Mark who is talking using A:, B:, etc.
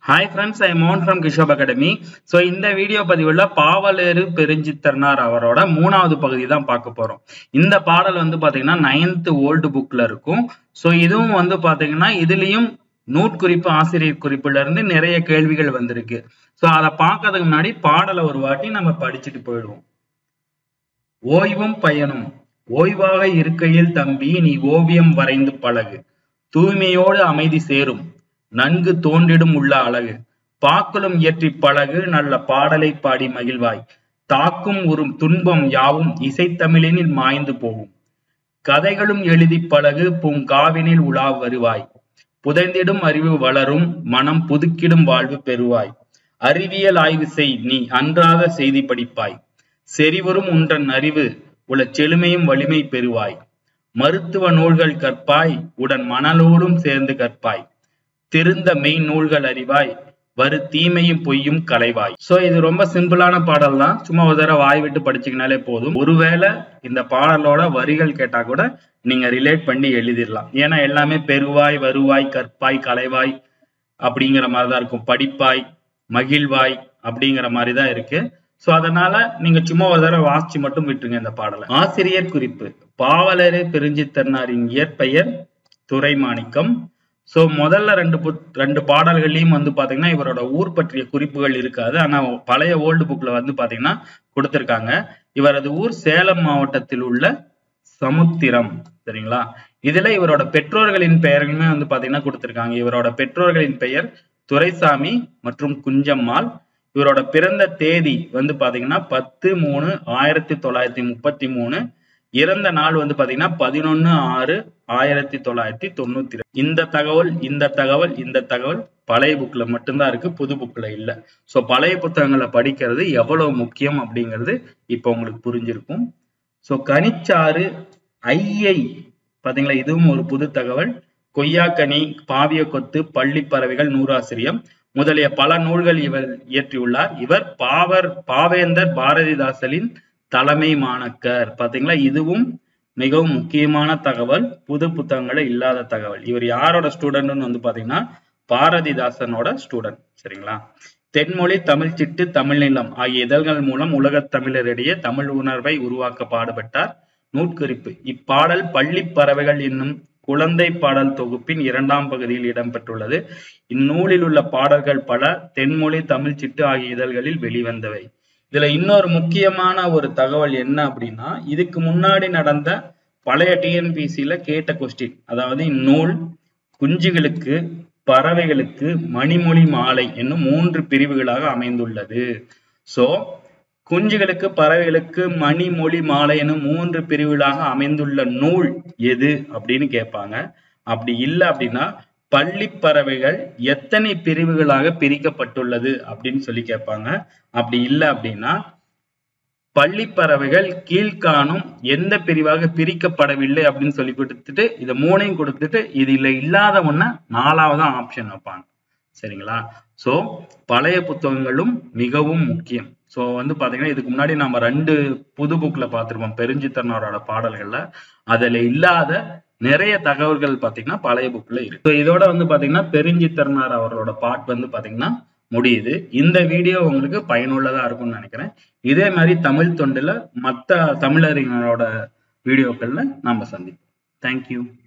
A: hi friends I'm from கிஷோப் academy so இந்த video பதிவில் பாவலேறு பெருஞ்சித்தர்னார் அவரோட மூணாவது பகுதி தான் பார்க்க போகிறோம் இந்த பாடல் வந்து பார்த்தீங்கன்னா நைன்த் ஓல்டு புக்கில் இருக்கும் ஸோ இதுவும் வந்து பார்த்தீங்கன்னா இதுலேயும் நூற்குறிப்பு ஆசிரியர் குறிப்புல இருந்து நிறைய கேள்விகள் வந்திருக்கு ஸோ அதை பார்க்கறதுக்கு முன்னாடி பாடலை ஒரு வாட்டி நம்ம படிச்சுட்டு போயிடுவோம் ஓய்வும் பயனும் ஓய்வாக இருக்கையில் தம்பி நீ ஓவியம் வரைந்து பழகு தூய்மையோடு அமைதி சேரும் நன்கு தோன்றிடும் உள்ள அழகு பாக்களும் இயற்றி பழகு நல்ல பாடலை பாடி மகிழ்வாய் தாக்கும் ஒரு துன்பம் யாவும் இசைத்தமிழினில் மாய்ந்து போகும் கதைகளும் எழுதி பழகு பூங்காவினில் உலா வருவாய் புதைந்திடும் அறிவு வளரும் மனம் புதுக்கிடும் வாழ்வு பெறுவாய் அறிவியல் ஆய்வு செய் நீ அன்றாத செய்தி படிப்பாய் செறிவரும் உன்றன் அறிவு உள்ள செழுமையும் வலிமை பெறுவாய் மருத்துவ நூல்கள் கற்பாய் உடன் மணலோடும் சேர்ந்து கற்பாய் திருந்த மெய் நூல்கள் அறிவாய் வரு தீமையும் பொய்யும் களைவாய் சோ இது ரொம்ப சிம்பிளான பாடல் தான் சும்மா ஒரு தடவை வாய் விட்டு படிச்சீங்கனாலே போதும் ஒருவேளை இந்த பாடலோட வரிகள் கேட்டா கூட நீங்க ரிலேட் பண்ணி எழுதிடலாம் ஏன்னா எல்லாமே பெருவாய் வருவாய் கற்பாய் களைவாய் அப்படிங்கிற மாதிரி தான் இருக்கும் படிப்பாய் மகிழ்வாய் அப்படிங்கிற மாதிரி தான் இருக்கு சோ அதனால நீங்க சும்மா ஒரு தடவை வாசிச்சு மட்டும் விட்டுருங்க இந்த பாடலை ஆசிரியர் குறிப்பு பாவலரே பெருஞ்சித்தன்னாரின் இயற்பெயர் துரைமாணிக்கம் சோ முதல்ல ரெண்டு புத் ரெண்டு பாடல்கள்லயும் வந்து பாத்தீங்கன்னா இவரோட ஊர் பற்றிய குறிப்புகள் இருக்காது ஆனா பழைய ஓல்டு புக்ல வந்து பாத்தீங்கன்னா கொடுத்திருக்காங்க இவரது ஊர் சேலம் மாவட்டத்தில் உள்ள சமுத்திரம் சரிங்களா இதுல இவரோட பெற்றோர்களின் பெயர்களுமே வந்து பாத்தீங்கன்னா கொடுத்திருக்காங்க இவரோட பெற்றோர்களின் பெயர் துரைசாமி மற்றும் குஞ்சம்மாள் இவரோட பிறந்த தேதி வந்து பாத்தீங்கன்னா பத்து மூணு ஆயிரத்தி தொள்ளாயிரத்தி முப்பத்தி மூணு இறந்த நாள் வந்து பாத்தீங்கன்னா பதினொன்னு ஆறு ஆயிரத்தி தொள்ளாயிரத்தி தொண்ணூத்தி இந்த தகவல் இந்த தகவல் இந்த தகவல் பழைய புக்ல மட்டும்தான் இருக்கு புது புக்ல இல்ல சோ பழைய புத்தகங்களை படிக்கிறது எவ்வளவு முக்கியம் அப்படிங்கிறது இப்ப உங்களுக்கு புரிஞ்சிருக்கும் சோ கனிச்சாறு ஐயை பாத்தீங்களா இதுவும் ஒரு புது தகவல் கொய்யாக்கனி பாவிய கொத்து பள்ளி பறவைகள் நூறாசிரியம் முதலிய பல நூல்கள் இவர் இயற்றியுள்ளார் இவர் பாவர் பாவேந்தர் பாரதிதாசனின் தலைமை மாணக்கர் பாத்தீங்களா இதுவும் மிகவும் முக்கியமான தகவல் புது புத்தகங்கள இல்லாத தகவல் இவர் யாரோட ஸ்டூடெண்ட்னு வந்து பாத்தீங்கன்னா பாரதிதாசனோட ஸ்டூடெண்ட் சரிங்களா தென்மொழி தமிழ் சிட்டு தமிழ் நிலம் ஆகிய இதழ்கள் மூலம் உலகத் தமிழரிடையே தமிழ் உணர்வை உருவாக்க பாடுபட்டார் நூற்குறிப்பு இப்பாடல் பள்ளி பறவைகள் என்னும் குழந்தை பாடல் தொகுப்பின் இரண்டாம் பகுதியில் இடம்பெற்றுள்ளது இந்நூலில் உள்ள பாடல்கள் பல தென்மொழி தமிழ் சிட்டு ஆகிய இதழ்களில் வெளிவந்தவை இதுல இன்னொரு முக்கியமான ஒரு தகவல் என்ன அப்படின்னா இதுக்கு முன்னாடி நடந்த பழைய டிஎன்பிசியில கேட்ட கொஸ்டின் அதாவது இந்நூல் குஞ்சுகளுக்கு பறவைகளுக்கு மணிமொழி மாலை என்னும் மூன்று பிரிவுகளாக அமைந்துள்ளது சோ குஞ்சுகளுக்கு பறவைகளுக்கு மணிமொழி மாலை எனும் மூன்று பிரிவுகளாக அமைந்துள்ள நூல் எது அப்படின்னு கேட்பாங்க அப்படி இல்லை அப்படின்னா பள்ளி பறவைகள் எத்தனை பிரிவுகளாக பிரிக்கப்பட்டுள்ளது அப்படின்னு சொல்லி கேட்பாங்க அப்படி இல்லை அப்படின்னா பள்ளி பறவைகள் கீழ்காணும் எந்த பிரிவாக பிரிக்கப்படவில்லை அப்படின்னு சொல்லி கொடுத்துட்டு இதை மூணையும் கொடுத்துட்டு இதுல இல்லாத ஒண்ண நாலாவது ஆப்ஷன் வைப்பாங்க சரிங்களா சோ பழைய புத்தகங்களும் மிகவும் முக்கியம் சோ வந்து பாத்தீங்கன்னா இதுக்கு முன்னாடி நம்ம ரெண்டு புது புக்ல பார்த்திருப்போம் பெருஞ்சித்தனரோட பாடல்கள்ல அதுல இல்லாத நிறைய தகவல்கள் பாத்தீங்கன்னா பழைய புக்ல இருக்கு இதோட வந்து பாத்தீங்கன்னா பெருஞ்சித்தரனார் அவரோட பாட் வந்து பாத்தீங்கன்னா முடியுது இந்த வீடியோ உங்களுக்கு பயனுள்ளதா இருக்கும்னு நினைக்கிறேன் இதே மாதிரி தமிழ் தொண்டுல மத்த தமிழறிஞரோட வீடியோக்கள்ல நாம சந்திப்போம் தேங்க்யூ